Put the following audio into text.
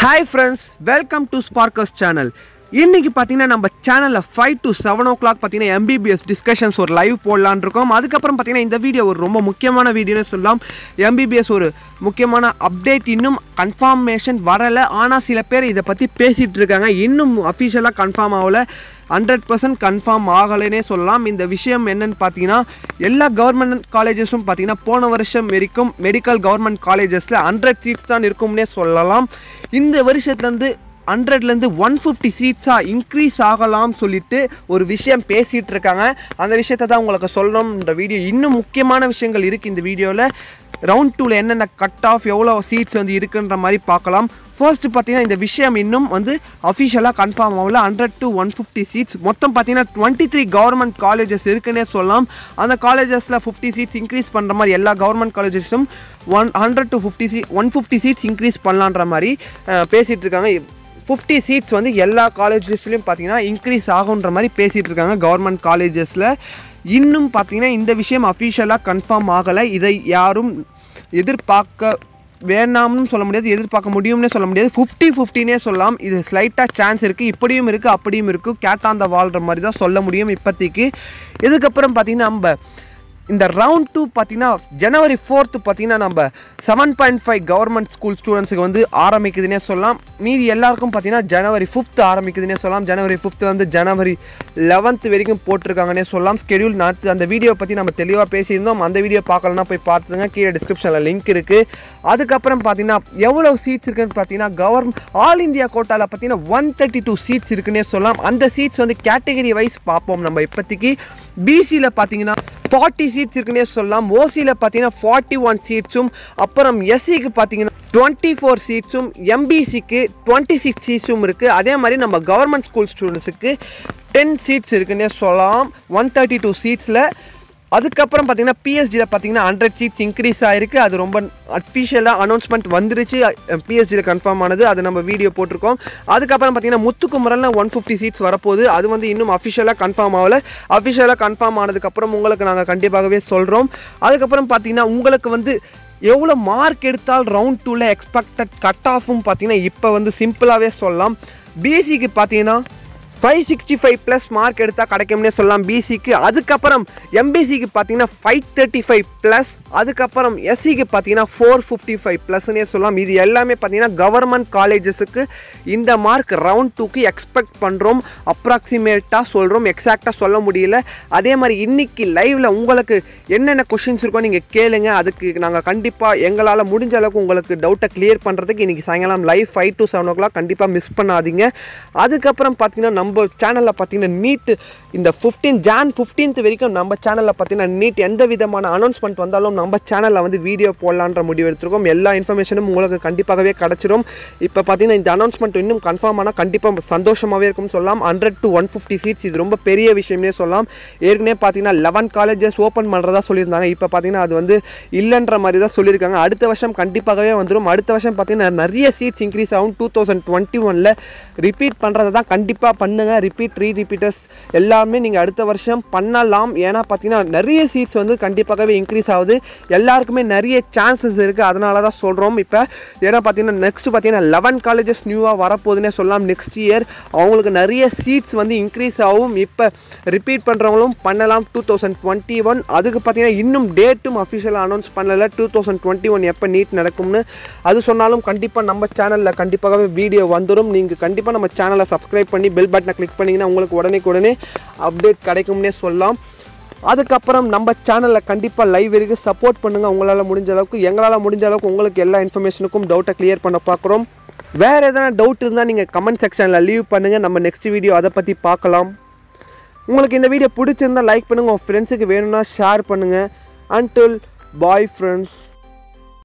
hi friends welcome to Sparkers channel இன்னைக்கு பார்த்தீங்கன்னா நம்ம சேனலில் five to seven o'clock பார்த்தீங்கன்னா எம்பிபிஎஸ் டிஸ்கஷன்ஸ் ஒரு லைவ் போடலான்னு இருக்கோம் அதுக்கப்புறம் பார்த்தீங்கன்னா இந்த வீடியோ ஒரு ரொம்ப முக்கியமான வீடியோன்னு சொல்லலாம் எம்பிபிஎஸ் ஒரு முக்கியமான அப்டேட் இன்னும் கன்ஃபார்மேஷன் வரலை ஆனால் சில பேர் இதை பற்றி பேசிகிட்டு இருக்காங்க இன்னும் அஃபிஷியலாக கன்ஃபார்ம் ஆகலை ஹண்ட்ரட் பர்சன்ட் கன்ஃபார்ம் ஆகலைன்னே சொல்லலாம் இந்த விஷயம் என்னன்னு பார்த்தீங்கன்னா எல்லா கவர்மெண்ட் காலேஜஸும் பார்த்தீங்கன்னா போன வருஷம் வரைக்கும் மெடிக்கல் கவர்மெண்ட் காலேஜஸில் ஹண்ட்ரட் சீட்ஸ் தான் இருக்கும்னே சொல்லலாம் இந்த வருஷத்துலேருந்து ஹண்ட்ரட்லேருந்து ஒன் ஃபிஃப்டி சீட்ஸாக இன்க்ரீஸ் ஆகலாம் சொல்லிட்டு ஒரு விஷயம் பேசிகிட்டு இருக்காங்க அந்த விஷயத்தை தான் உங்களுக்கு சொல்லணும்ன்ற வீடியோ இன்னும் முக்கியமான விஷயங்கள் இருக்குது இந்த வீடியோவில் ரவுண்ட் டூவில் என்னென்ன கட் ஆஃப் எவ்வளோ சீட்ஸ் வந்து இருக்குன்ற மாதிரி பார்க்கலாம் ஃபர்ஸ்ட் பார்த்தீங்கன்னா இந்த விஷயம் இன்னும் வந்து அஃபிஷியலாக கன்ஃபார்ம் ஆகல hundred to one fifty seats மொத்தம் பார்த்தீங்கன்னா டுவெண்ட்டி த்ரீ கவர்மெண்ட் காலேஜஸ் இருக்குன்னே சொல்லலாம் அந்த காலேஜஸில் ஃபிஃப்டி சீட்ஸ் இன்க்ரீஸ் பண்ணுற மாதிரி எல்லா கவர்மெண்ட் காலேஜஸும் ஒன் ஹண்ட்ரட் டு ஃபிஃப்டி சீ ஒன் ஃபிஃப்டி சீட்ஸ் இன்க்ரீஸ் பண்ணலான்ற மாதிரி அஹ், பேசிகிட்டு இருக்காங்க ஃபிஃப்டி சீட்ஸ் வந்து எல்லா காலேஜஸ்லையும் பார்த்தீங்கன்னா இன்க்ரீஸ் ஆகுன்ற மாதிரி பேசிகிட்டு இருக்காங்க கவர்மெண்ட் காலேஜஸில் இன்னும் பார்த்தீங்கன்னா இந்த விஷயம் அஃபிஷியலாக கன்ஃபார்ம் ஆகலை இதை யாரும் எதிர்பார்க்க வேணாம்னு சொல்ல முடியாது எதிர்பார்க்க முடியும்னே சொல்ல முடியாது ஃபிஃப்டி ஃபிஃப்டினே சொல்லலாம் இது ஸ்லைட்டாக சான்ஸ் இருக்குது இப்படியும் இருக்குது அப்படியும் இருக்குது கேட்டாந்த வாழ்கிற மாதிரி தான் சொல்ல முடியும் இப்போதைக்கு இதுக்கப்புறம் பார்த்தீங்கன்னா நம்ம இந்த ரவுண்ட் டூ பார்த்தீங்கன்னா ஜனவரி ஃபோர்த்து பார்த்தீங்கன்னா நம்ம seven point five government school ஸ்டூடெண்ட்ஸுக்கு வந்து ஆரம்பிக்குதுன்னே சொல்லலாம் மீதி எல்லாருக்கும் பார்த்தீங்கன்னா ஜனவரி ஃபிஃப்த் ஆரம்பிக்குதுன்னே சொல்லலாம் ஜனவரி ஃபிஃப்த்லேருந்து ஜனவரி லெவன்த் வரைக்கும் போட்டிருக்காங்கன்னே சொல்லலாம் ஸ்கெடியூல் நாற்று அந்த வீடியோ பற்றி நம்ம தெளிவாக பேசியிருந்தோம் அந்த வீடியோ பார்க்கலன்னா போய் பார்த்துங்க கீழே டிஸ்கிரிப்ஷனில் லிங்க் இருக்குது அதுக்கப்புறம் பார்த்தீங்கன்னா எவ்வளோ சீட்ஸ் இருக்குன்னு பார்த்தீங்கன்னா கவர்மெண்ட் ஆல் இந்தியா கோட்டாவில் பார்த்தீங்கன்னா ஒன் தேர்ட்டி டூ சீட்ஸ் இருக்குன்னே சொல்லலாம் அந்த சீட்ஸ் வந்து கேட்டகரி வைஸ் பார்ப்போம் நம்ம இப்போதைக்கு பிசியில் பார்த்தீங்கன்னா ஃபார்ட்டி சீட்ஸ் இருக்குன்னே சொல்லலாம் ஓசியில் பார்த்தீங்கன்னா ஃபார்ட்டி ஒன் சீட்ஸும் அப்புறம் எஸ்சிக்கு பார்த்தீங்கன்னா டுவெண்ட்டி ஃபோர் சீட்ஸும் எம்பிசிக்கு டுவெண்ட்டி சிக்ஸ் சீட்ஸும் இருக்குது அதே மாதிரி நம்ம கவர்மெண்ட் ஸ்கூல் ஸ்டூடெண்ட்ஸுக்கு டென் சீட்ஸ் இருக்குன்னே சொல்லலாம் ஒன் தேர்ட்டி டூ சீட்ஸில் அதுக்கப்புறம் பார்த்தீங்கன்னா பிஎஸ்ஜியில் பார்த்தீங்கன்னா ஹண்ட்ரட் சீட்ஸ் இன்க்ரீஸ் ஆயிருக்கு அது ரொம்ப அஃபிஷியலாக அனௌன்ஸ்மெண்ட் வந்துருச்சு பிஎஸ்ஜியில் கன்ஃபார்ம் ஆனது அது நம்ம வீடியோ போட்டிருக்கோம் அதுக்கப்புறம் பார்த்தீங்கன்னா முத்துக்குமரல்ல ஒன் ஃபிஃப்டி சீட்ஸ் வரப்போகுது அது வந்து இன்னும் அஃபிஷியலாக கன்ஃபார்ம் ஆகல அஃபிஷியலாக கன்ஃபார்ம் ஆனதுக்கப்புறம் உங்களுக்கு நாங்கள் கண்டிப்பாகவே சொல்கிறோம் அதுக்கப்புறம் பார்த்தீங்கன்னா உங்களுக்கு வந்து எவ்வளோ மார்க் எடுத்தால் ரவுண்ட் டூவில் எக்ஸ்பெக்டட் கட் ஆஃபும் பார்த்தீங்கன்னா இப்போ வந்து சிம்பிளாகவே சொல்லலாம் பிஎஸ்சிக்கு பார்த்தீங்கன்னா five sixty five plus mark எடுத்தால் கிடைக்கும்னே சொல்லலாம் பிசிக்கு அதுக்கப்புறம் எம்பிசிக்கு பார்த்தீங்கன்னா ஃபைவ் தேர்ட்டி ஃபைவ் ப்ளஸ் அதுக்கப்புறம் எஸ்சிக்கு பார்த்தீங்கன்னா ஃபோர் ஃபிஃப்டி ஃபைவ் ப்ளஸ்னே சொல்லலாம் இது எல்லாமே பார்த்தீங்கன்னா கவர்மெண்ட் காலேஜஸுக்கு இந்த மார்க் ரவுண்ட் டூக்கு எக்ஸ்பெக்ட் பண்ணுறோம் அப்ராக்சிமேட்டாக சொல்கிறோம் எக்ஸாக்டாக சொல்ல முடியல அதே மாதிரி இன்னைக்கு லைவில் உங்களுக்கு என்னென்ன கொஷின்ஸ் இருக்கோ நீங்கள் கேளுங்க அதுக்கு நாங்கள் கண்டிப்பாக எங்களால் முடிஞ்ச அளவுக்கு உங்களுக்கு டவுட்டை கிளியர் பண்ணுறதுக்கு இன்றைக்கி சாயங்காலம் live five to seven o'clock கண்டிப்பாக மிஸ் பண்ணாதீங்க அதுக்கப்புறம் பார்த்தீங்கன்னா நம்ம சேனலில் பார்த்தீங்கன்னா நீட் இந்த ஃபிஃப்டீன் ஜான் ஃபிஃப்டீன்த் வரைக்கும் நம்ம சேனலில் பார்த்தீங்கன்னா நீட் எந்த விதமான அனௌன்ஸ்மெண்ட் வந்தாலும் நம்ம சேனலில் வந்து வீடியோ போடலான்ற முடிவு எடுத்திருக்கோம் எல்லா இன்ஃபர்மேஷனும் உங்களுக்கு கண்டிப்பாகவே கிடச்சிரும் இப்போ பார்த்தீங்கன்னா இந்த அனௌன்ஸ்மெண்ட் இன்னும் கன்ஃபார்ம் ஆனால் கண்டிப்பாக சந்தோஷமாகவே இருக்கும்னு சொல்லலாம் hundred to one fifty seats இது ரொம்ப பெரிய விஷயம்னே சொல்லலாம் ஏற்கனவே பார்த்தீங்கன்னா லெவன் காலேஜஸ் ஓப்பன் பண்ணுறதா சொல்லியிருந்தாங்க இப்போ பார்த்தீங்கன்னா அது வந்து இல்லைன்ற மாதிரி தான் சொல்லியிருக்காங்க அடுத்த வருஷம் கண்டிப்பாகவே வந்துடும் அடுத்த வருஷம் பார்த்தீங்கன்னா நிறைய சீட்ஸ் இன்க்ரீஸ் ஆகும் டூ தௌசண்ட் டுவெண்ட்டி ஒனில் ரிப்பீட் பண்ணுறதை தான் கண்டிப்பாக பண்ணுங்கள் ரிப்பீட் ரீ ரிப்பீட்டர்ஸ் எல்லாமே நீங்கள் அடுத்த வருஷம் பண்ணலாம் ஏன்னா பார்த்தீங்கன்னா நிறைய சீட்ஸ் வந்து கண்டிப்பாகவே இன்க்ரீஸ் ஆகுது எல்லாருக்குமே நிறைய சான்சஸ் இருக்குது அதனால தான் சொல்கிறோம் இப்போ ஏன்னா பார்த்தீங்கன்னா நெக்ஸ்ட் பார்த்தீங்கன்னா லெவன் காலேஜஸ் நியூவாக வரப்போகுதுன்னே சொல்லலாம் நெக்ஸ்ட் இயர் அவங்களுக்கு நிறைய சீட்ஸ் வந்து இன்க்ரீஸ் ஆகும் இப்போ ரிப்பீட் பண்ணுறவங்களும் பண்ணலாம் டூ தௌசண்ட் டுவெண்ட்டி ஒன் அதுக்கு பார்த்தீங்கன்னா இன்னும் டேட்டும் அஃபிஷியலாக அனௌன்ஸ் பண்ணலை டூ தௌசண்ட் டுவெண்ட்டி ஒன் எப்போ நீட் நடக்கும்னு அது சொன்னாலும் கண்டிப்பாக நம்ம சேனலில் கண்டிப்பாகவே வீடியோ வந்துடும் நீங்கள் கண்டிப்பாக நம்ம சேனலை சப்ஸ்கிரைப் பண்ணி பெல் பட்டனை கிளிக் பண்ணிங்கன்னா உங்களுக்கு உடனே உடனே அப்டேட் கிடைக்கும்னே சொல்லலாம் அதுக்கப்புறம் நம்ம சேனலில் கண்டிப்பாக லைவ் இருக்குது சப்போர்ட் பண்ணுங்கள் உங்களால் முடிஞ்ச அளவுக்கு எங்களால் முடிஞ்ச அளவுக்கு உங்களுக்கு எல்லா இன்ஃபர்மேஷனுக்கும் டவுட்டை கிளியர் பண்ண பார்க்குறோம் வேறு எதனா டவுட் இருந்தால் நீங்கள் கமெண்ட் செக்ஷனில் லீவ் பண்ணுங்கள் நம்ம நெக்ஸ்ட் வீடியோ அதை பற்றி பார்க்கலாம் உங்களுக்கு இந்த வீடியோ பிடிச்சிருந்தால் லைக் பண்ணுங்கள் உங்கள் ஃப்ரெண்ட்ஸுக்கு வேணும்னா ஷேர் பண்ணுங்கள் அன்டில் பாய் ஃப்ரெண்ட்ஸ்